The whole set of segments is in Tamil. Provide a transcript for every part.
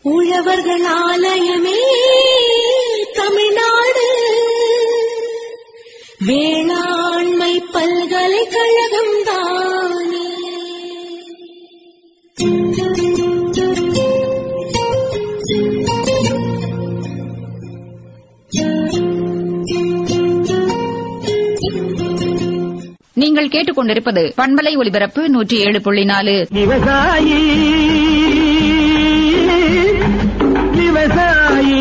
உழவர்கள் ஆலயமே தமிழ்நாடு வேளாண்மை பல்கலைக்கழகம் தானே நீங்கள் கேட்டுக்கொண்டிருப்பது பண்பலை ஒலிபரப்பு நூற்றி ஏழு புள்ளி நாலு விவசாயி விவசாயி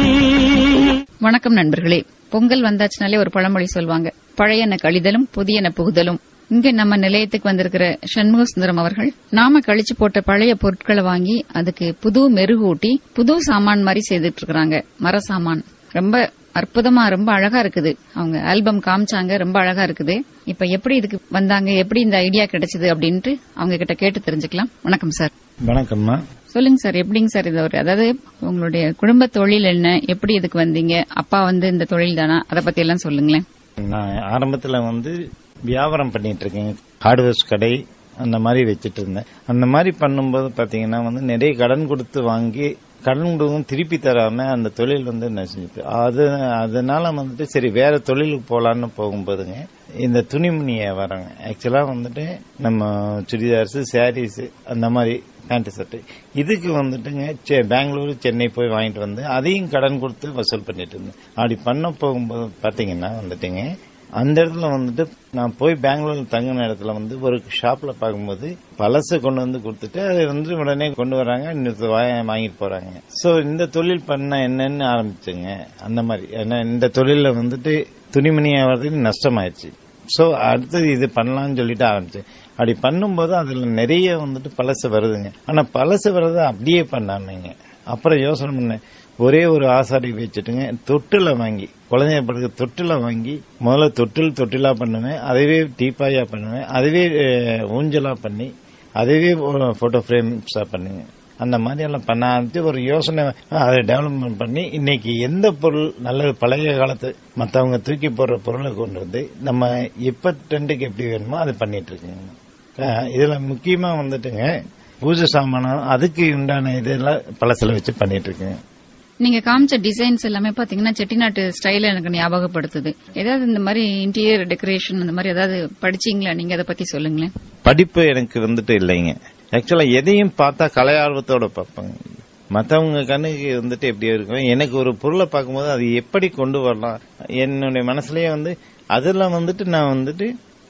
வணக்கம் நண்பர்களே பொங்கல் வந்தாச்சுனாலே ஒரு பழமொழி சொல்வாங்க பழையன கழிதலும் புதியன புகுதலும் இங்க நம்ம நிலையத்துக்கு வந்திருக்கிற சண்முக சுந்தரம் அவர்கள் நாம கழிச்சு போட்ட பழைய பொருட்களை வாங்கி அதுக்கு புது மெருகூட்டி புது சாமான் மாதிரி செய்துட்டு இருக்காங்க மர சாமான் ரொம்ப அற்புதமா ரொம்ப அழகா இருக்குது அவங்க ஆல்பம் காமிச்சாங்க ரொம்ப அழகா இருக்குது இப்ப எப்படி இதுக்கு வந்தாங்க எப்படி இந்த ஐடியா கிடைச்சது அப்படின்ட்டு அவங்க கிட்ட கேட்டு தெரிஞ்சுக்கலாம் வணக்கம் சார் வணக்கம்மா சொல்லுங்க சார் எப்படிங்க சார் இது ஒரு அதாவது உங்களுடைய குடும்ப தொழில் என்ன எப்படி இதுக்கு வந்தீங்க அப்பா வந்து இந்த தொழில் தானா அதை பத்தி எல்லாம் சொல்லுங்களேன் நான் ஆரம்பத்துல வந்து வியாபாரம் பண்ணிட்டு இருக்கேன் ஹார்ட்வேர்ஸ் கடை அந்த மாதிரி வச்சிட்டு இருந்தேன் அந்த மாதிரி பண்ணும்போது பாத்தீங்கன்னா வந்து நிறைய கடன் கொடுத்து வாங்கி கடன் கொடுக்கும் திருப்பி தராம அந்த தொழில் வந்து நசிஞ்சுட்டு அது அதனால வந்துட்டு சரி வேற தொழிலுக்கு போலான்னு போகும்போதுங்க இந்த துணிமணி வியாபாரங்க ஆக்சுவலா வந்துட்டு நம்ம சுடிதார்ஸ் சாரீஸ் அந்த மாதிரி பேண்ட் ஷர்ட் இதுக்கு வந்துட்டுங்க செ- பெங்களூரு சென்னை போய் வாங்கிட்டு வந்து அதையும் கடன் கொடுத்து வசூல் பண்ணிட்டு இருந்தேன் அப்படி பண்ண போகும்போது பாத்தீங்கன்னா வந்துட்டுங்க அந்த இடத்துல வந்துட்டு நான் போய் பெங்களூர்ல தங்கின இடத்துல வந்து ஒரு ஷாப்ல பார்க்கும்போது பழசை கொண்டு வந்து கொடுத்துட்டு அதை வந்து உடனே கொண்டு வராங்க இன்னொரு வாங்கிட்டு போறாங்க சோ இந்த தொழில் பண்ண என்னன்னு ஆரம்பிச்சுங்க அந்த மாதிரி ஏன்னா இந்த தொழில வந்துட்டு துணிமணி ஆகிறதுக்கு நஷ்டமாயிருச்சு சோ அடுத்தது இது பண்ணலாம்னு சொல்லிட்டு ஆரம்பிச்சேன் அப்படி பண்ணும்போது அதுல நிறைய வந்துட்டு பழசு வருதுங்க ஆனா பழசு வர்றதை அப்படியே பண்ணாமங்க அப்புறம் யோசனை பண்ணேன் ஒரே ஒரு ஆசாரி வச்சுட்டுங்க தொட்டில வாங்கி குழந்தைய படுக்க தொட்டில வாங்கி முதல்ல தொட்டில் தொட்டிலா பண்ணுவேன் அதுவே டீப்பாயா பண்ணுவேன் அதுவே அஹ், ஊஞ்சலா பண்ணி அதுவே போட்டோ ஃப்ரேம்ஸா பண்ணுங்க அந்த மாதிரி எல்லாம் பண்ண ஆரம்பிச்சு ஒரு யோசனை அதை டெவலப்மெண்ட் பண்ணி இன்னைக்கு எந்த பொருள் நல்ல பழைய காலத்து மத்தவங்க தூக்கி போடுற பொருளை கொண்டு வந்து நம்ம இப்ப ட்ரெண்டுக்கு எப்படி வேணுமோ அதை பண்ணிட்டு இருக்குங்க அஹ், இதுல முக்கியமா வந்துட்டுங்க பூஜை சாமானம் அதுக்கு உண்டான இதெல்லாம் பழசுல வச்சு பண்ணிட்டு இருக்குங்க நீங்க காமிச்ச டிசைன்ஸ் எல்லாமே பாத்தீங்கன்னா செட்டிநாட்டு ஸ்டைல எனக்கு ஞாபகப்படுத்துது ஏதாவது இந்த மாதிரி இன்டீரியர் டெக்கரேஷன் அந்த மாதிரி ஏதாவது படிச்சீங்களா நீங்க அதை பத்தி சொல்லுங்களேன் படிப்பு எனக்கு வந்துட்டு இல்லைங்க ஆக்சுவலா எதையும் பார்த்தா கலை ஆர்வத்தோட பார்ப்பாங்க மத்தவங்க கண்ணுக்கு வந்துட்டு எப்படி இருக்கும் எனக்கு ஒரு பொருளை பார்க்கும்போது அது எப்படி கொண்டு வரலாம் என்னுடைய மனசுலயே வந்து அதெல்லாம் வந்துட்டு நான் வந்துட்டு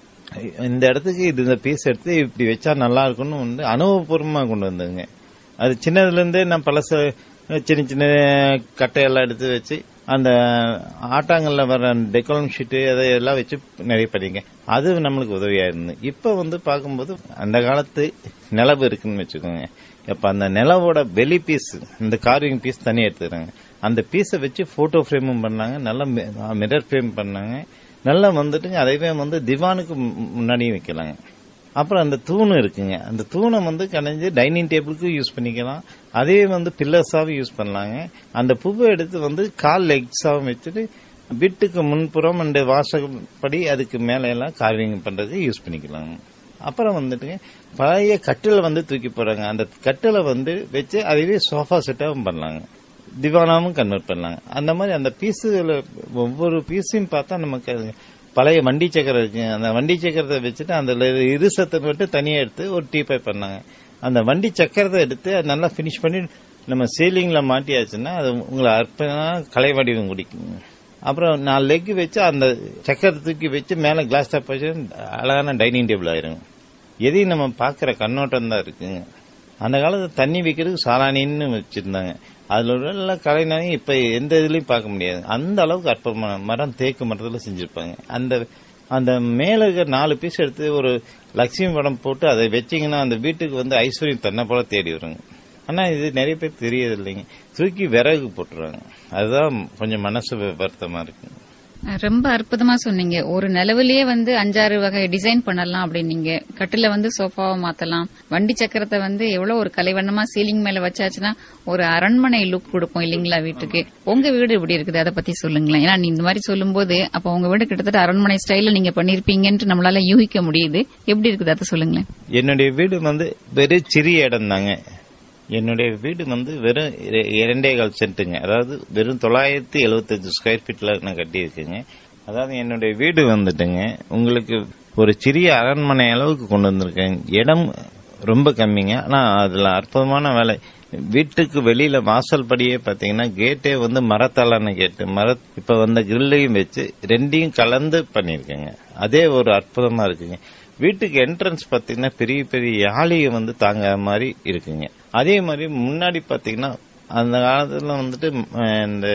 இந்த இடத்துக்கு இது இந்த பீஸ் எடுத்து இப்படி வச்சா நல்லா இருக்கும்னு வந்து அனுபவபூர்வமா கொண்டு வந்ததுங்க அது சின்னதுல இருந்தே நான் பழச சின்ன சின்ன கட்டையெல்லாம் எடுத்து வச்சு அந்த ஆட்டாங்கல்ல வர டெக்கோலம் ஷீட்டு அதையெல்லாம் வச்சு நிறைய பண்ணிருக்கேன் அது நம்மளுக்கு உதவியா இருந்து இப்ப வந்து பார்க்கும்போது அந்த காலத்து நிலவு இருக்குன்னு வச்சுக்கோங்க இப்ப அந்த நிலவோட வெளி பீஸ் இந்த கார்விங் பீஸ் தனியா எடுத்துக்கிறாங்க அந்த பீஸை வச்சு போட்டோ ஃப்ரேமும் பண்ணாங்க நல்ல மிரர் ஃப்ரேம் பண்ணாங்க நல்லா வந்துட்டுங்க அதைவே வந்து திவானுக்கு மு- முன்னாடியும் வைக்கலாங்க அப்புறம் அந்த தூண் இருக்குங்க அந்த தூணை வந்து கடைஞ்சு டைனிங் டேபிளுக்கு யூஸ் பண்ணிக்கலாம் அதே வந்து பில்லர்ஸாவும் யூஸ் பண்ணலாங்க அந்த பூவை எடுத்து வந்து கால் லெக்ஸாவும் வச்சுட்டு வீட்டுக்கு முன்புறம் அண்ட் வாசப்படி அதுக்கு மேல எல்லாம் கார்விங் பண்றதுக்கு யூஸ் பண்ணிக்கலாங்க அப்புறம் வந்துட்டுங்க பழைய கட்டில வந்து தூக்கி போறாங்க அந்த கட்டில வந்து வச்சு அதுவே சோஃபா செட்டாவும் பண்ணலாங்க திவானாவும் கன்வெர்ட் பண்ணலாங்க அந்த மாதிரி அந்த பீஸுல ஒவ்வொரு பீஸையும் பார்த்தா நமக்கு அது பழைய வண்டி சக்கரம் இருக்கு அந்த வண்டி சக்கரத்தை வச்சுட்டு அந்த இருசத்தை மட்டும் தனியா எடுத்து ஒரு டீப்பை பண்ணாங்க அந்த வண்டி சக்கரத்தை எடுத்து அது நல்லா ஃபினிஷ் பண்ணி நம்ம சீலிங்ல மாட்டியாச்சுன்னா அது உங்களை அற்புதமா கலை வடிவம் குடிக்கும் அப்புறம் நாலு லெக் வச்சு அந்த சக்கரத்தை தூக்கி வச்சு மேல கிளாஸ் டாப் வச்சு அழகான டைனிங் டேபிள் ஆயிரும் எதையும் நம்ம பாக்குற கண்ணோட்டம் தான் இருக்குங்க அந்த காலத்துல தண்ணி வைக்கிறதுக்கு சாலானின்னு வச்சிருந்தாங்க அதுல உள்ள கலைஞரையும் இப்ப எந்த இதுலயும் பார்க்க முடியாது அந்த அளவுக்கு அற்புதமான மரம் தேக்கு மரத்துல செஞ்சிருப்பாங்க அந்த அந்த மேல இருக்கிற நாலு பீஸ் எடுத்து ஒரு லட்சுமி படம் போட்டு அதை வச்சீங்கன்னா அந்த வீட்டுக்கு வந்து ஐஸ்வர்யம் தன்னை போல தேடி வருங்க ஆனா இது நிறைய பேர் தெரியறது இல்லைங்க தூக்கி விறகு போட்டுருவாங்க அதுதான் கொஞ்சம் மனசு வருத்தமா இருக்கு ரொம்ப அற்புதமா சொன்னீங்க ஒரு நிலவுலயே வந்து அஞ்சாறு வகை டிசைன் பண்ணலாம் அப்படின்னீங்க கட்டில வந்து சோஃபாவை மாத்தலாம் வண்டி சக்கரத்தை வந்து எவ்வளவு ஒரு கலைவண்ணமா சீலிங் மேல வச்சாச்சுன்னா ஒரு அரண்மனை லுக் கொடுக்கும் இல்லீங்களா வீட்டுக்கு உங்க வீடு எப்படி இருக்குது அதை பத்தி சொல்லுங்களேன் ஏன்னா நீ இந்த மாதிரி சொல்லும்போது அப்ப உங்க வீடு கிட்டத்தட்ட அரண்மனை ஸ்டைல்ல நீங்க பண்ணிருப்பீங்கன்னு நம்மளால யூகிக்க முடியுது எப்படி இருக்குது அதை சொல்லுங்களேன் என்னுடைய வீடு வந்து வெறும் சிறிய இடம் தாங்க என்னுடைய வீடு வந்து வெறும் இர- இரண்டே கால் சென்ட்டுங்க அதாவது வெறும் தொள்ளாயிரத்தி எழுபத்தஞ்சு ஸ்கொயர் ஃபீட்ல நான் கட்டியிருக்கேங்க அதாவது என்னுடைய வீடு வந்துட்டுங்க உங்களுக்கு ஒரு சிறிய அரண்மனை அளவுக்கு கொண்டு வந்திருக்கேன் இடம் ரொம்ப கம்மிங்க ஆனா அதுல அற்புதமான வேலை வீட்டுக்கு வெளியில வாசல் படியே பாத்தீங்கன்னா கேட்டே வந்து மரத்தாலான கேட்டு மர இப்ப வந்த கிரில்லையும் வச்சு ரெண்டையும் கலந்து பண்ணிருக்கேங்க அதே ஒரு அற்புதமா இருக்குங்க வீட்டுக்கு என்ட்ரன்ஸ் பாத்தீங்கன்னா பெரிய பெரிய யாழியை வந்து தாங்க மாதிரி இருக்குங்க அதே மாதிரி முன்னாடி பாத்தீங்கன்னா அந்த காலத்துல வந்துட்டு அஹ், இந்த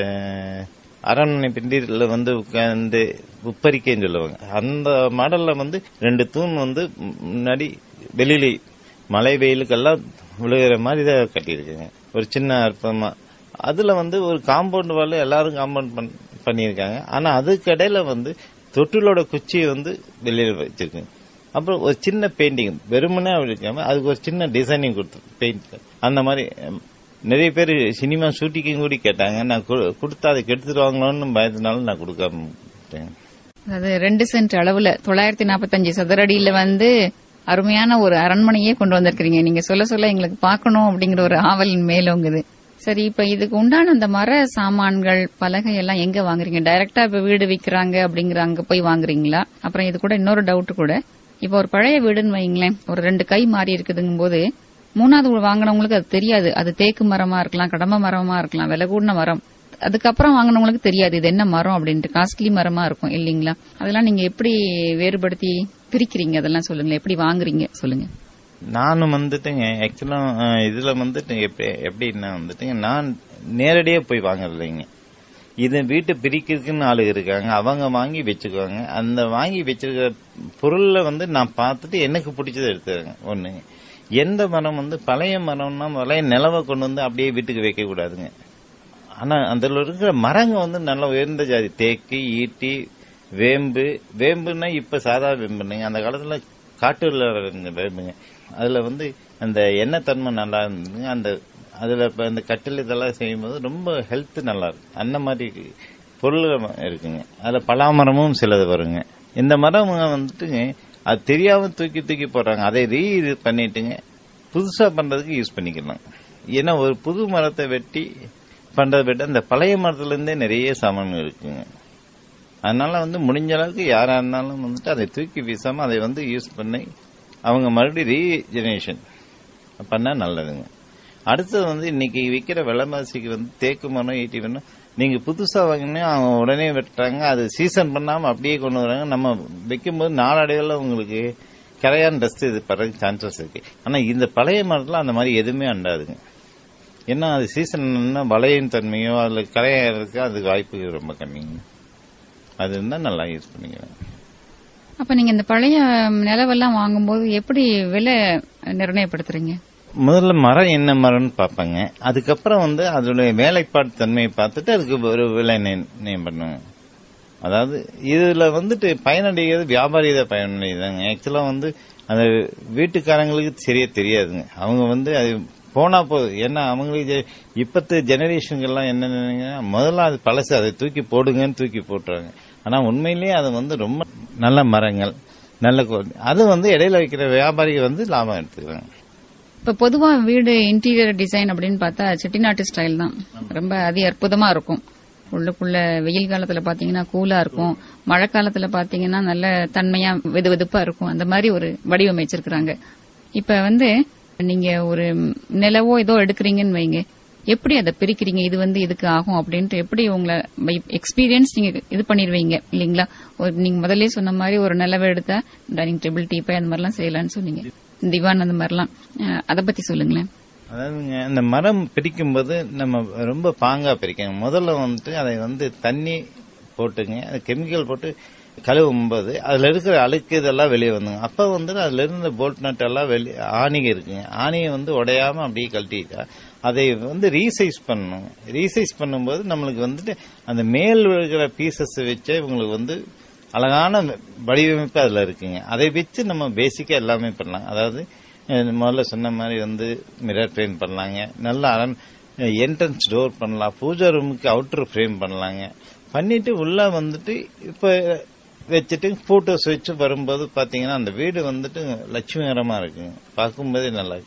அரண்மனை பிண்டில வந்து உட்கார்ந்து உப்பரிக்கைன்னு சொல்லுவாங்க அந்த மாடல்ல வந்து ரெண்டு தூண் வந்து முன்னாடி வெளியில மழை வெயிலுக்கெல்லாம் விழுகிற மாதிரி தான் கட்டியிருக்குங்க ஒரு சின்ன அற்புதமா அதுல வந்து ஒரு காம்பவுண்ட் வால் எல்லாரும் காம்பவுண்ட் பண்ணியிருக்காங்க ஆனா அதுக்கு இடையில வந்து தொட்டிலோட குச்சியை வந்து வெளியில வச்சிருக்குங்க அப்புறம் ஒரு சின்ன பெயிண்டிங் வெறுமனே அப்படி இருக்காம அதுக்கு ஒரு சின்ன டிசைனிங் கொடுத்து பெயிண்ட் அந்த மாதிரி அம், நிறைய பேர் சினிமா ஷூட்டிங்கும் கூட கேட்டாங்க நான் கு- கொடுத்தா அதை கெடுத்துருவாங்களோன்னு பயத்தினால நான் கொடுக்காம விட்டேன். அதாவது ரெண்டு சென்ட் அளவுல தொள்ளாயிரத்தி நாற்பத்தஞ்சு சதுர அடியில வந்து அருமையான ஒரு அரண்மனையே கொண்டு வந்திருக்கிறீங்க நீங்க சொல்ல சொல்ல எங்களுக்கு பார்க்கணும் அப்படிங்கிற ஒரு ஆவல் மேலோங்குது சரி இப்ப இதுக்கு உண்டான அந்த மர சாமான்கள் பலகை எல்லாம் எங்க வாங்குறீங்க டைரக்டா இப்ப வீடு விக்கிறாங்க அப்படிங்கிற அங்க போய் வாங்குறீங்களா அப்புறம் இது கூட இன்னொரு டவுட் கூட இப்ப ஒரு பழைய வீடுன்னு வைங்களேன் ஒரு ரெண்டு கை மாறி இருக்குதுங்கும் போது மூணாவது வீடு வாங்கினவங்களுக்கு அது தெரியாது அது தேக்கு மரமா இருக்கலாம் கடம்ப மரமா இருக்கலாம் விலை கூடின மரம் அதுக்கப்புறம் வாங்கினவங்களுக்கு தெரியாது இது என்ன மரம் அப்படின்ட்டு காஸ்ட்லி மரமா இருக்கும் இல்லீங்களா அதெல்லாம் நீங்க எப்படி வேறுபடுத்தி பிரிக்கிறீங்க அதெல்லாம் சொல்லுங்க எப்படி வாங்குறீங்க சொல்லுங்க நானும் வந்துட்டுங்க ஆக்சுவலா இதுல வந்துட்டு எப்படி எப்படின்னா வந்துட்டுங்க நான் நேரடியா போய் வாங்குறதில்லைங்க இது வீட்டை பிரிக்கிறதுக்குன்னு ஆளு இருக்காங்க அவங்க வாங்கி வச்சுக்குவாங்க அந்த வாங்கி வச்சிருக்கிற பொருள்ல வந்து நான் பார்த்துட்டு எனக்கு பிடிச்சதை எடுத்துக்கிறேங்க ஒண்ணு எந்த மரம் வந்து பழைய மரம்னா பழைய நிலவை கொண்டு வந்து அப்படியே வீட்டுக்கு வைக்க கூடாதுங்க ஆனா அதுல இருக்கிற மரங்க வந்து நல்ல உயர்ந்த ஜாதி தேக்கு ஈட்டி வேம்பு வேம்புன்னா இப்ப சாதா வேம்புங்க அந்த காலத்துல காட்டுல இருந்த வேம்புங்க அதுல வந்து அந்த எண்ணெய் தன்மை நல்லா இருந்ததுங்க அந்த அதுல இப்ப இந்த கட்டில் இதெல்லாம் செய்யும்போது ரொம்ப ஹெல்த் நல்லா இருக்கும் அந்த மாதிரி பொருள்கள் இருக்குங்க அதுல பலாமரமும் சிலது வருங்க இந்த மரம் வந்துட்டுங்க அது தெரியாம தூக்கி தூக்கி போடுறாங்க அதை ரீ இது பண்ணிட்டுங்க புதுசா பண்றதுக்கு யூஸ் பண்ணிக்கலாம் ஏன்னா ஒரு புது மரத்தை வெட்டி பண்றதை விட இந்த பழைய மரத்துல இருந்தே நிறைய சாமான்கள் இருக்குங்க அதனால வந்து முடிஞ்ச அளவுக்கு யாரா இருந்தாலும் வந்துட்டு அதை தூக்கி வீசாம அதை வந்து யூஸ் பண்ணி அவங்க மறுபடியும் ரீஜெனரேஷன் பண்ணா நல்லதுங்க அடுத்தது வந்து இன்னைக்கு விற்கிற விலைவாசிக்கு வந்து தேக்கு மரம் ஈட்டி மரம் நீங்க புதுசா வாங்கினா அவங்க உடனே வெட்டுறாங்க அது சீசன் பண்ணாம அப்படியே கொண்டு வராங்க நம்ம வைக்கும்போது நாளடைவில் உங்களுக்கு கரையான் டஸ்ட் இது படுறதுக்கு சான்சஸ் இருக்கு ஆனா இந்த பழைய மரத்துல அந்த மாதிரி எதுவுமே அண்டாதுங்க ஏன்னா அது சீசன் வளையின் தன்மையோ அதுல கரையாறதுக்கு அதுக்கு வாய்ப்பு ரொம்ப கம்மிங்க அது இருந்தா நல்லா யூஸ் பண்ணிக்கலாம் அப்ப நீங்க இந்த பழைய நிலவெல்லாம் வாங்கும்போது எப்படி விலை நிர்ணயப்படுத்துறீங்க முதல்ல மரம் என்ன மரம்னு பார்ப்பாங்க அதுக்கப்புறம் வந்து அதோடைய வேலைப்பாடு தன்மையை பார்த்துட்டு அதுக்கு ஒரு விலை நிர்ணயம் பண்ணுவாங்க அதாவது இதுல வந்துட்டு பயனடைகிறது வியாபாரி தான் பயனடைதாங்க ஆக்சுவலா வந்து அந்த வீட்டுக்காரங்களுக்கு சரியா தெரியாதுங்க அவங்க வந்து அது போனா போதும் ஏன்னா அவங்களுக்கு ஜெ- இப்பத்து ஜெனரேஷனுக்கெல்லாம் என்ன நினைக்கிறா முதல்ல அது பழசு அதை தூக்கி போடுங்கன்னு தூக்கி போட்டுறாங்க ஆனா உண்மையிலேயே அது வந்து ரொம்ப நல்ல மரங்கள் நல்ல quality. அது வந்து இடையில வைக்கிற வியாபாரிகள் வந்து லாபம் எடுத்துக்கிறாங்க இப்ப பொதுவா வீடு இன்டீரியர் டிசைன் அப்படின்னு பார்த்தா செட்டிநாட்டு ஸ்டைல் தான் ரொம்ப அதி அற்புதமா இருக்கும் உள்ளுக்குள்ள வெயில் காலத்துல பாத்தீங்கன்னா கூலா இருக்கும் மழை காலத்துல பாத்தீங்கன்னா நல்ல தன்மையா வெது வெதுப்பா இருக்கும் அந்த மாதிரி ஒரு வடிவமைச்சிருக்கிறாங்க இப்ப வந்து நீங்க ஒரு நிலவோ ஏதோ எடுக்கிறீங்கன்னு வைங்க எப்படி அதை பிரிக்கிறீங்க இது வந்து இதுக்கு ஆகும் அப்படின்ட்டு எப்படி உங்களை எக்ஸ்பீரியன்ஸ் நீங்க இது பண்ணிடுவீங்க இல்லீங்களா ஒரு நீங்க முதல்ல சொன்ன மாதிரி ஒரு நிலவை எடுத்தா டைனிங் டேபிள் டீப்பை அந்த மாதிரிலாம் செய்யலாம்னு சொன்னீங்க திவான் அந்த மாதிரிலாம் அஹ், அதை பத்தி சொல்லுங்களேன் அதாவதுங்க இந்த மரம் பிரிக்கும்போது நம்ம ரொம்ப பாங்கா பிரிக்கணும் முதல்ல வந்துட்டு அதை வந்து தண்ணி போட்டுங்க அது கெமிக்கல் போட்டு கழுவும் போது அதுல இருக்கிற அழுக்கு இதெல்லாம் வெளியே வந்துங்க அப்ப வந்து அதுல இருந்த போல்ட் நட் எல்லாம் வெளியே ஆணிகை இருக்குங்க ஆணியை வந்து உடையாம அப்படியே கழட்டிட்டா அதை வந்து ரீசைஸ் பண்ணணும் ரீசைஸ் பண்ணும்போது நம்மளுக்கு வந்துட்டு அந்த மேல் இருக்கிற பீசஸ் வச்சே உங்களுக்கு வந்து அழகான வடிவமைப்பு அதுல இருக்குங்க அதை வச்சு நம்ம பேசிக்கா எல்லாமே பண்ணலாம் அதாவது அஹ், முதல்ல சொன்ன மாதிரி வந்து மிரர் ஃப்ரேம் பண்ணலாங்க நல்ல அரண் என்ட்ரன்ஸ் டோர் பண்ணலாம் பூஜா ரூமுக்கு அவுட்டர் ஃப்ரேம் பண்ணலாங்க பண்ணிட்டு உள்ள வந்துட்டு இப்ப வச்சுட்டு போட்டோஸ் வச்சு வரும்போது பாத்தீங்கன்னா அந்த வீடு வந்துட்டு லட்சுமிகரமா இருக்குங்க பார்க்கும்போதே நல்லா இருக்கு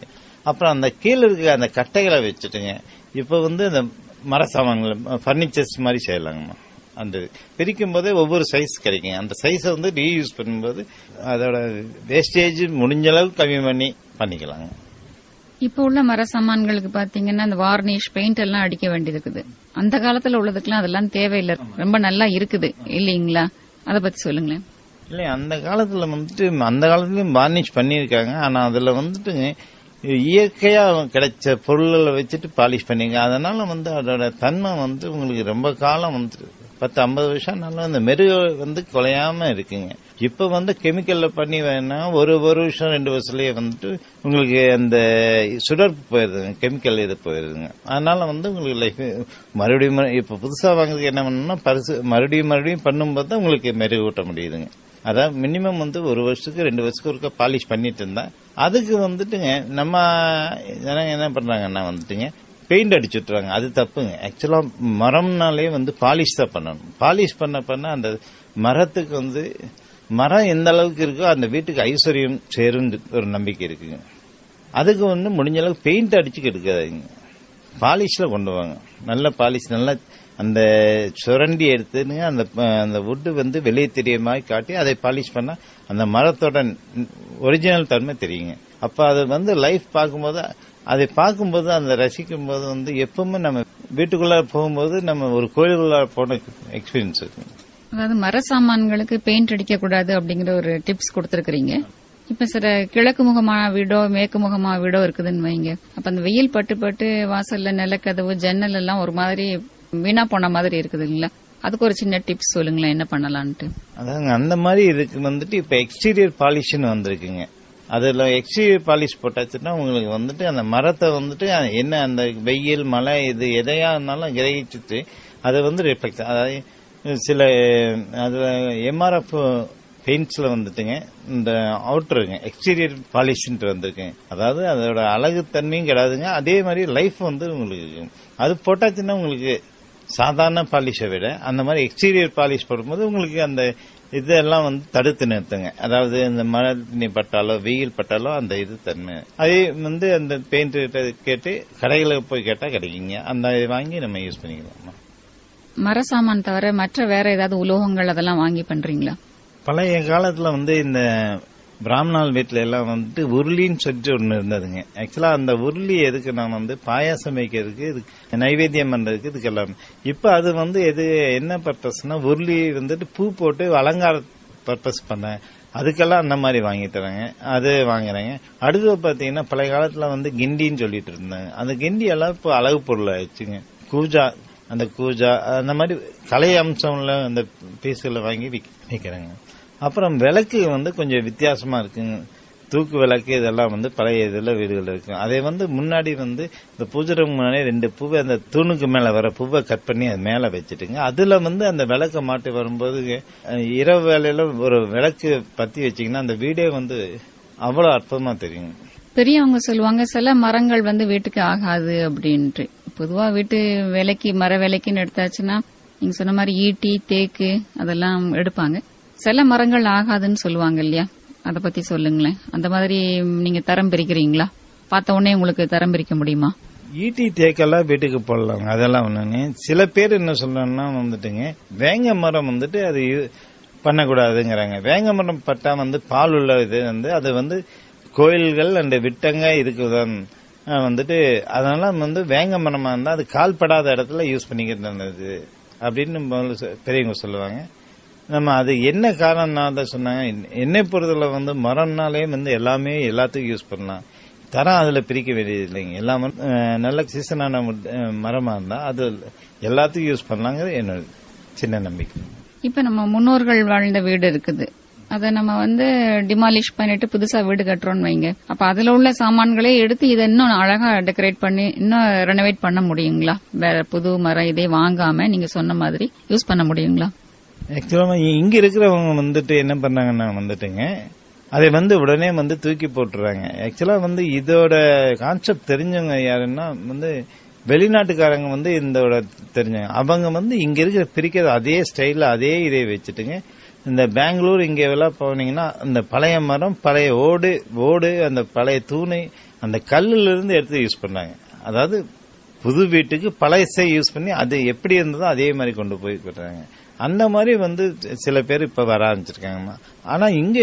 அப்புறம் அந்த கீழே இருக்க அந்த கட்டைகளை வச்சுட்டுங்க இப்ப வந்து அந்த மர சாமான்கள் பர்னிச்சர்ஸ் மாதிரி செய்யலாங்கம்மா அந்த பிரிக்கும் போதே ஒவ்வொரு சைஸ் கிடைக்கும் அந்த சைஸை வந்து ரீயூஸ் பண்ணும்போது அதோட வேஸ்டேஜ் முடிஞ்ச அளவுக்கு கம்மி பண்ணி பண்ணிக்கலாங்க இப்ப உள்ள மர சாமான்களுக்கு பாத்தீங்கன்னா அந்த வார்னிஷ் பெயிண்ட் எல்லாம் அடிக்க வேண்டியது இருக்குது அந்த காலத்துல உள்ளதுக்கெல்லாம் அதெல்லாம் தேவையில்லை ரொம்ப நல்லா இருக்குது இல்லீங்களா அத பத்தி சொல்லுங்களேன் இல்லை அந்த காலத்துல வந்துட்டு அந்த காலத்துலயும் வார்னிஷ் பண்ணியிருக்காங்க ஆனா அதுல வந்துட்டுங்க இயற்கையா கிடைச்ச பொருள்களை வச்சுட்டு பாலிஷ் பண்ணிங்க அதனால வந்து அதோட தன்மை வந்து உங்களுக்கு ரொம்ப காலம் வந்து பத்து ஐம்பது வருஷம் நல்லா அந்த மெருகு வந்து குலையாம இருக்குங்க இப்ப வந்து கெமிக்கல்ல பண்ணி வேணா ஒரு ஒரு வருஷம் ரெண்டு வருஷத்துலயே வந்துட்டு உங்களுக்கு அந்த சுடர் போயிருதுங்க கெமிக்கல் இது போயிருதுங்க அதனால வந்து உங்களுக்கு லைஃப் மறுபடியும் மறு- இப்ப புதுசா வாங்குறதுக்கு என்ன பண்ணணும்னா பரிசு மறுபடியும் மறுபடியும் பண்ணும்போது தான் உங்களுக்கு மெருகு ஊட்ட முடியுதுங்க அதான் மினிமம் வந்து ஒரு வருஷத்துக்கு ரெண்டு வருஷத்துக்கு ஒருக்கா பாலிஷ் பண்ணிட்டு இருந்தா அதுக்கு வந்துட்டுங்க நம்ம ஜனங்க என்ன பண்றாங்கன்னா வந்துட்டுங்க பெயிண்ட் அடிச்சு விட்டுறாங்க அது தப்புங்க ஆக்சுவலா மரம்னாலே வந்து பாலிஷ் தான் பண்ணணும் பாலிஷ் பண்ண பண்ண அந்த மரத்துக்கு வந்து மரம் எந்த அளவுக்கு இருக்கோ அந்த வீட்டுக்கு ஐஸ்வர்யம் சேரும் ஒரு நம்பிக்கை இருக்குங்க அதுக்கு வந்து முடிஞ்ச அளவுக்கு பெயிண்ட் அடிச்சு கெடுக்காதீங்க பாலிஷ்ல கொண்டு வாங்க நல்ல பாலிஷ் நல்ல அந்த சுரண்டி எடுத்துன்னு அந்த அஹ், அந்த வுட்டு வந்து வெளியே தெரிய மாதிரி காட்டி அதை பாலிஷ் பண்ணா அந்த மரத்தோட ஒரிஜினல் தன்மை தெரியுங்க அப்ப அது வந்து லைஃப் பார்க்கும்போது அதை பார்க்கும்போது அந்த ரசிக்கும் போது வந்து எப்பவுமே நம்ம வீட்டுக்குள்ள போகும்போது நம்ம ஒரு கோயிலுக்குள்ள போன எக்ஸ்பீரியன்ஸ் இருக்கு அதாவது மர சாமான்களுக்கு பெயிண்ட் அடிக்க கூடாது அப்படிங்கிற ஒரு டிப்ஸ் கொடுத்திருக்கீங்க இப்ப சில கிழக்கு முகமான வீடோ மேற்கு முகமான வீடோ இருக்குதுன்னு வைங்க அப்ப அந்த வெயில் பட்டு பட்டு வாசல்ல நிலக்கதவு ஜன்னல் எல்லாம் ஒரு மாதிரி வீணா போன மாதிரி இருக்குது இல்ல அதுக்கு ஒரு சின்ன டிப்ஸ் சொல்லுங்களேன் என்ன பண்ணலான்ட்டு அதாங்க அந்த மாதிரி இதுக்கு வந்துட்டு இப்ப எக்ஸ்டீரியர் பாலிஷ்னு வந்திருக்குங்க அதுல எக்ஸ்டீரியர் பாலிஷ் போட்டாச்சுன்னா உங்களுக்கு வந்துட்டு அந்த மரத்தை வந்துட்டு அது என்ன அந்த வெயில் மழை இது எதையா இருந்தாலும் கிரகிச்சுட்டு அதை வந்து ரிஃப்ளெக்ட் அதாவது சில அதுல எம்ஆர்எஃப் பெயிண்ட்ஸ்ல வந்துட்டுங்க இந்த அவுட்டருங்க எக்ஸ்டீரியர் பாலிஷ்ன்ட்டு வந்திருக்குங்க அதாவது அதோட அழகு தன்மையும் கிடையாதுங்க அதே மாதிரி லைஃப் வந்து உங்களுக்கு அது போட்டாச்சுன்னா உங்களுக்கு சாதாரண பாலிஷை விட அந்த மாதிரி எக்ஸ்டீரியர் பாலிஷ் போடும்போது உங்களுக்கு அந்த இதெல்லாம் வந்து தடுத்து நிறுத்துங்க அதாவது இந்த மழை தண்ணி பட்டாலோ வெயில் பட்டாலோ அந்த இது தன்மை அதே வந்து அந்த பெயிண்ட் கேட்டு கடைகளுக்கு போய் கேட்டா கிடைக்குங்க அந்த இதை வாங்கி நம்ம யூஸ் பண்ணிக்கலாம் மர சாமான் தவிர மற்ற வேற ஏதாவது உலோகங்கள் அதெல்லாம் வாங்கி பண்றீங்களா பழைய காலத்துல வந்து இந்த பிராமணால் வீட்ல எல்லாம் வந்துட்டு உருளின்னு சொல்லிட்டு ஒண்ணு இருந்ததுங்க ஆக்சுவலா அந்த உருளி எதுக்கு நான் வந்து பாயாசம் வைக்கிறதுக்கு இதுக்கு நைவேத்தியம் பண்றதுக்கு இதுக்கெல்லாம் இப்ப அது வந்து எது என்ன பர்பஸ்னா உருளி வந்துட்டு பூ போட்டு அலங்கார பர்பஸ் பண்ண அதுக்கெல்லாம் அந்த மாதிரி வாங்கி தராங்க அது வாங்குறாங்க அடுத்து பாத்தீங்கன்னா பழைய காலத்துல வந்து கிண்டின்னு சொல்லிட்டு இருந்தாங்க அந்த கிண்டி எல்லாம் இப்போ அழகு பொருள் ஆயிடுச்சுங்க கூஜா அந்த கூஜா அந்த மாதிரி கலை அம்சம்ல அந்த பீஸ்களை வாங்கி விக்- விக்கிறாங்க அப்புறம் விளக்கு வந்து கொஞ்சம் வித்தியாசமா இருக்குங்க தூக்கு விளக்கு இதெல்லாம் வந்து பழைய இதுல வீடுகள் இருக்கு அதை வந்து முன்னாடி வந்து இந்த பூஜை முன்னாடி ரெண்டு பூவை அந்த தூணுக்கு மேல வர பூவை கட் பண்ணி அது மேல வச்சுட்டுங்க அதுல வந்து அந்த விளக்க மாட்டி வரும்போது அஹ், இரவு வேலையில ஒரு விளக்கு பத்தி வச்சீங்கன்னா அந்த வீடே வந்து அவ்வளவு அற்புதமா தெரியுங்க பெரியவங்க சொல்லுவாங்க சில மரங்கள் வந்து வீட்டுக்கு ஆகாது அப்படின்ட்டு பொதுவா வீட்டு வேலைக்கு மர வேலைக்குன்னு எடுத்தாச்சுன்னா நீங்க சொன்ன மாதிரி ஈட்டி தேக்கு அதெல்லாம் எடுப்பாங்க சில மரங்கள் ஆகாதுன்னு சொல்லுவாங்க இல்லையா அத பத்தி சொல்லுங்களேன் அந்த மாதிரி நீங்க தரம் பிரிக்கிறீங்களா பார்த்த உடனே உங்களுக்கு தரம் பிரிக்க முடியுமா ஈட்டி தேக்கெல்லாம் வீட்டுக்கு போடலாங்க அதெல்லாம் ஒண்ணுங்க சில பேர் என்ன சொல்றாங்கன்னா வந்துட்டுங்க வேங்க மரம் வந்துட்டு அது யூ- பண்ணக்கூடாதுங்கிறாங்க வேங்க மரம் பட்டா வந்து பால் உள்ள இது வந்து அது வந்து கோயில்கள் அந்த விட்டங்க இதுக்கு தான் அஹ், வந்துட்டு அதனால வந்து வேங்க மரமா இருந்தா அது கால் படாத இடத்துல யூஸ் பண்ணிக்கிறது நல்லது அப்படின்னு முதல்ல சொ- பெரியவங்க சொல்லுவாங்க நம்ம அது என்ன காரணம் நான் தான் சொன்னாங்க என்- என்னை பொறுத்தல வந்து மரம்னாலே வந்து எல்லாமே எல்லாத்துக்கும் யூஸ் பண்ணலாம் தரம் அதுல பிரிக்க வேண்டியது இல்லைங்க எல்லா மரம் அஹ், நல்ல சீசனான முட்- அஹ், மரமா இருந்தா அது எல்லாத்துக்கும் யூஸ் பண்ணலாங்கிறது என்னோட சின்ன நம்பிக்கை இப்ப நம்ம முன்னோர்கள் வாழ்ந்த வீடு இருக்குது அத நம்ம வந்து டிமாலிஷ் பண்ணிட்டு புதுசா வீடு கட்டுறோம்னு வைங்க அப்ப அதுல உள்ள சாமான்களே எடுத்து இதை இன்னும் அழகா டெக்கரேட் பண்ணி இன்னும் ரெனோவேட் பண்ண முடியுங்களா வேற புது மரம் இதே வாங்காம நீங்க சொன்ன மாதிரி யூஸ் பண்ண முடியுங்களா ஆக்சுவலா இங்க இருக்கிறவங்க வந்துட்டு என்ன பண்ணாங்கன்னா வந்துட்டுங்க அதை வந்து உடனே வந்து தூக்கி போட்டுறாங்க ஆக்சுவலா வந்து இதோட கான்செப்ட் தெரிஞ்சவங்க யாருன்னா வந்து வெளிநாட்டுக்காரங்க வந்து இதோட தெரிஞ்சவங்க அவங்க வந்து இங்க இருக்கிற பிரிக்கிற அதே ஸ்டைல்ல அதே இதை வச்சுட்டுங்க இந்த பெங்களூர் இங்க எல்லாம் போனீங்கன்னா அந்த பழைய மரம் பழைய ஓடு ஓடு அந்த பழைய தூணை அந்த கல்லுல இருந்து எடுத்து யூஸ் பண்ணாங்க அதாவது புது வீட்டுக்கு பழசை யூஸ் பண்ணி அது எப்படி இருந்ததோ அதே மாதிரி கொண்டு போய் கொடுறாங்க அந்த மாதிரி வந்து சில பேர் இப்ப வர ஆரம்பிச்சிருக்காங்கம்மா ஆனா இங்க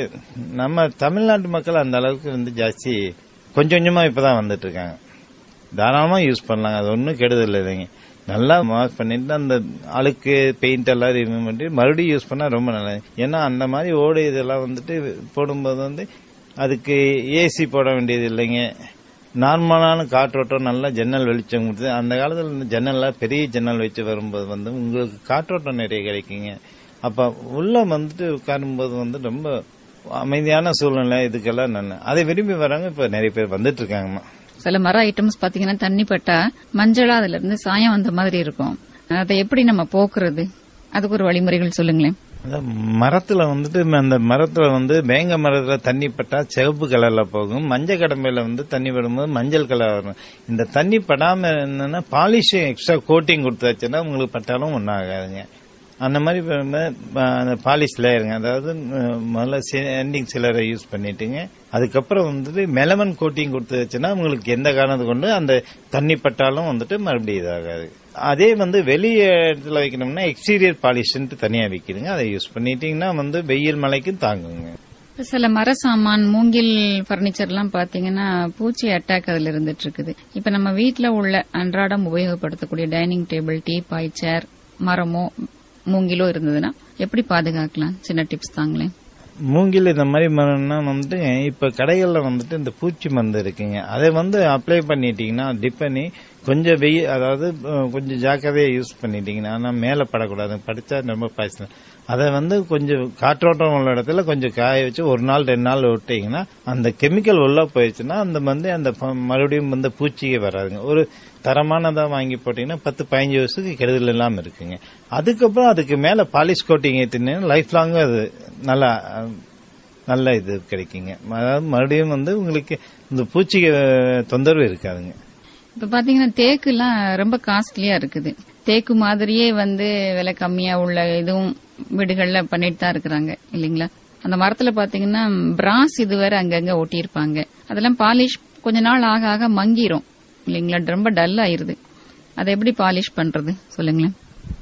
நம்ம தமிழ்நாட்டு மக்கள் அந்த அளவுக்கு வந்து ஜாஸ்தி கொஞ்சம் கொஞ்சமா இப்பதான் வந்துட்டு இருக்காங்க தாராளமா யூஸ் பண்ணலாம் அது ஒன்றும் கெடுதல் இல்லைங்க நல்லா மார்க் பண்ணிட்டு அந்த அழுக்கு பெயிண்ட் எல்லாம் ரிமூவ் பண்ணி மறுபடியும் யூஸ் பண்ணா ரொம்ப நல்லது ஏன்னா அந்த மாதிரி ஓடு இதெல்லாம் வந்துட்டு போடும்போது வந்து அதுக்கு ஏசி போட வேண்டியது இல்லைங்க நார்மலான காற்றோட்டம் நல்லா ஜன்னல் வெளிச்சம் கொடுத்து அந்த காலத்துல இந்த ஜன்னல்லாம் பெரிய ஜன்னல் வச்சு வரும்போது வந்து உங்களுக்கு காற்றோட்டம் நிறைய கிடைக்குங்க அப்ப உள்ள வந்துட்டு உட்காரும்போது வந்து ரொம்ப அமைதியான சூழ்நிலை இதுக்கெல்லாம் நல்ல அதை விரும்பி வராங்க இப்ப நிறைய பேர் வந்துட்டு இருக்காங்கம்மா சில மர ஐட்டம்ஸ் பாத்தீங்கன்னா தண்ணி பட்டா மஞ்சளா அதுல இருந்து சாயம் வந்த மாதிரி இருக்கும் அதை எப்படி நம்ம போக்குறது அதுக்கு ஒரு வழிமுறைகள் சொல்லுங்களேன் அதான் மரத்துல வந்துட்டு அந்த மரத்துல வந்து வேங்க மரத்துல தண்ணி பட்டா சிவப்பு கலர்ல போகும் மஞ்சள் கடமையில வந்து தண்ணி படும்போது மஞ்சள் கலர் வரும் இந்த தண்ணி படாம என்னன்னா பாலிஷ் எக்ஸ்ட்ரா கோட்டிங் கொடுத்தாச்சுன்னா உங்களுக்கு பட்டாலும் ஒன்றும் ஆகாதுங்க அந்த மாதிரி பண்ணும்போது, அஹ், அந்த பாலிஷ் லேயருங்க அதாவது அஹ், முதல்ல எண்டிங் சிலரை யூஸ் பண்ணிட்டுங்க அதுக்கப்புறம் வந்துட்டு மெலமன் கோட்டிங் கொடுத்து வச்சுன்னா உங்களுக்கு எந்த காரணத்தை கொண்டு அந்த தண்ணி பட்டாலும் வந்துட்டு மறுபடியும் இதாகாது அதே வந்து வெளிய இடத்துல வைக்கணும்னா எக்ஸ்டீரியர் பாலிஷ்ன்ட்டு தனியா விற்கிதுங்க அதை யூஸ் பண்ணிட்டீங்கன்னா வந்து வெயில் மழைக்கும் தாங்குங்க இப்ப சில மர சாமான் மூங்கில் பர்னிச்சர் எல்லாம் பாத்தீங்கன்னா பூச்சி அட்டாக் அதுல இருந்துட்டு இருக்குது இப்ப நம்ம வீட்ல உள்ள அன்றாடம் உபயோகப்படுத்தக்கூடிய dining table teapoy chair மரமோ மூங்கிலோ இருந்ததுன்னா எப்படி பாதுகாக்கலாம் சின்ன டிப்ஸ் தாங்களேன் மூங்கில் இந்த மாதிரி மரம்னா வந்துட்டு இப்ப கடைகள்ல வந்துட்டு இந்த பூச்சி மருந்து இருக்குங்க அதை வந்து அப்ளை பண்ணிட்டீங்கன்னா டிப் பண்ணி கொஞ்சம் வெயில் அதாவது அஹ், கொஞ்சம் ஜாக்கிரதையா யூஸ் பண்ணிட்டீங்கன்னா ஆனா மேல படக்கூடாது படிச்சா ரொம்ப பாய்ச்சல் அதை வந்து கொஞ்சம் காற்றோட்டம் உள்ள இடத்துல கொஞ்சம் காய வச்சு ஒரு நாள் ரெண்டு நாள் விட்டீங்கன்னா அந்த கெமிக்கல் உள்ள போயிடுச்சுன்னா அந்த வந்து அந்த ப- மறுபடியும் வந்து பூச்சியே வராதுங்க ஒரு தரமானதா வாங்கி போட்டீங்கன்னா பத்து பதினஞ்சு வருஷத்துக்கு கெடுதல் இல்லாம இருக்குங்க அதுக்கப்புறம் அதுக்கு மேல பாலிஷ் கோட்டிங் ஏற்றினீங்கன்னா லைஃப் லாங் அது நல்லா அஹ், நல்ல இது கிடைக்குங்க அதாவது மறுபடியும் வந்து உங்களுக்கு இந்த பூச்சி அஹ், தொந்தரவு இருக்காதுங்க இப்ப பாத்தீங்கன்னா தேக்கு எல்லாம் ரொம்ப காஸ்ட்லியா இருக்குது தேக்கு மாதிரியே வந்து விலை கம்மியா உள்ள இதுவும் வீடுகள்ல பண்ணிட்டு தான் இருக்கிறாங்க இல்லீங்களா அந்த மரத்துல பாத்தீங்கன்னா பிராஸ் இது வேற அங்கங்க ஒட்டியிருப்பாங்க அதெல்லாம் பாலிஷ் கொஞ்ச நாள் ஆக ஆக மங்கிரும் இல்லீங்களா ரொம்ப டல் ஆயிருது அதை எப்படி பாலிஷ் பண்றது சொல்லுங்களேன்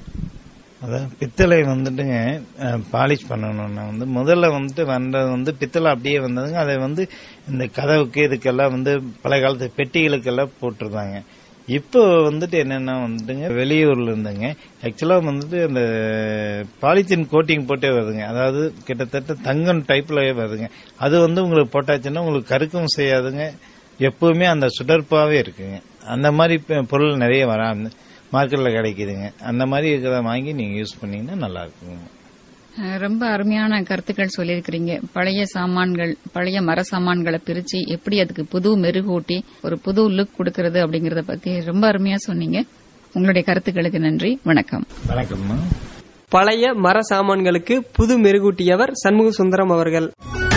அதான் பித்தளை வந்துட்டுங்க பாலிஷ் பண்ணணும்னா வந்து முதல்ல வந்துட்டு வந்தது வந்து பித்தளை அப்படியே வந்ததுங்க அதை வந்து இந்த கதவுக்கு இதுக்கெல்லாம் வந்து பழைய காலத்து பெட்டிகளுக்கெல்லாம் போட்டிருந்தாங்க இப்போ வந்துட்டு என்னன்னா வந்துட்டுங்க வெளியூர்ல இருந்துங்க ஆக்சுவலா வந்துட்டு அந்த பாலித்தீன் கோட்டிங் போட்டே வருதுங்க அதாவது கிட்டத்தட்ட தங்கம் டைப்ல வருதுங்க அது வந்து உங்களுக்கு போட்டாச்சுன்னா உங்களுக்கு கருக்கவும் செய்யாதுங்க எப்பவுமே அந்த சுடர்ப்பாவே இருக்குங்க அந்த மாதிரி பொ- பொருள் நிறைய வராம மார்க்கெட்ல கிடைக்குதுங்க அந்த மாதிரி இருக்கிறத வாங்கி நீங்க யூஸ் பண்ணீங்கன்னா நல்லா இருக்குங்க அஹ் ரொம்ப அருமையான கருத்துக்கள் சொல்லியிருக்கிறீங்க பழைய சாமான்கள் பழைய மர சாமான்களை பிரிச்சு எப்படி அதுக்கு புது மெருகூட்டி ஒரு புது லுக் கொடுக்கறது அப்படிங்கறத பத்தி ரொம்ப அருமையா சொன்னீங்க உங்களுடைய கருத்துக்களுக்கு நன்றி வணக்கம் வணக்கம்மா பழைய மர சாமான்களுக்கு புது மெருகூட்டியவர் சண்முக சுந்தரம் அவர்கள்